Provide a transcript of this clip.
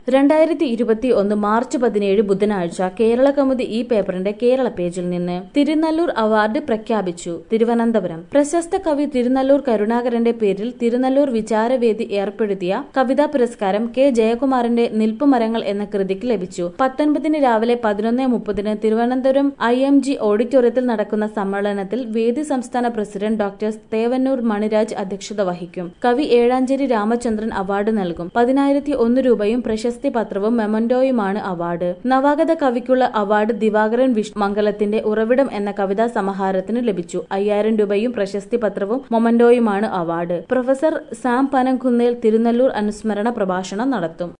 രണ്ടായിരത്തി ഇരുപത്തി ഒന്ന് മാർച്ച് പതിനേഴ് ബുധനാഴ്ച കേരള കൗമുദി ഈ പേപ്പറിന്റെ കേരള പേജിൽ നിന്ന് തിരുനല്ലൂർ അവാർഡ് പ്രഖ്യാപിച്ചു തിരുവനന്തപുരം പ്രശസ്ത കവി തിരുനല്ലൂർ കരുണാകരന്റെ പേരിൽ തിരുനല്ലൂർ വിചാരവേദി ഏർപ്പെടുത്തിയ കവിതാ പുരസ്കാരം കെ ജയകുമാറിന്റെ നിൽപ്പുമരങ്ങൾ എന്ന കൃതിക്ക് ലഭിച്ചു പത്തൊൻപതിന് രാവിലെ പതിനൊന്ന് മുപ്പതിന് തിരുവനന്തപുരം ഐ എം ജി ഓഡിറ്റോറിയത്തിൽ നടക്കുന്ന സമ്മേളനത്തിൽ വേദി സംസ്ഥാന പ്രസിഡന്റ് ഡോക്ടർ തേവന്നൂർ മണിരാജ് അധ്യക്ഷത വഹിക്കും കവി ഏഴാഞ്ചേരി രാമചന്ദ്രൻ അവാർഡ് നൽകും പതിനായിരത്തി ഒന്ന് രൂപയും പ്രശസ്തി പത്രവും മെമന്റോയുമാണ് അവാർഡ് നവാഗത കവിക്കുള്ള അവാർഡ് ദിവാകരൻ വിഷ് മംഗലത്തിന്റെ ഉറവിടം എന്ന കവിതാ സമാഹാരത്തിന് ലഭിച്ചു അയ്യായിരം രൂപയും പ്രശസ്തി പത്രവും മൊമന്റോയുമാണ് award professor Sam Panamkunnel Thirunalloor അനുസ്മരണ പ്രഭാഷണം നടത്തും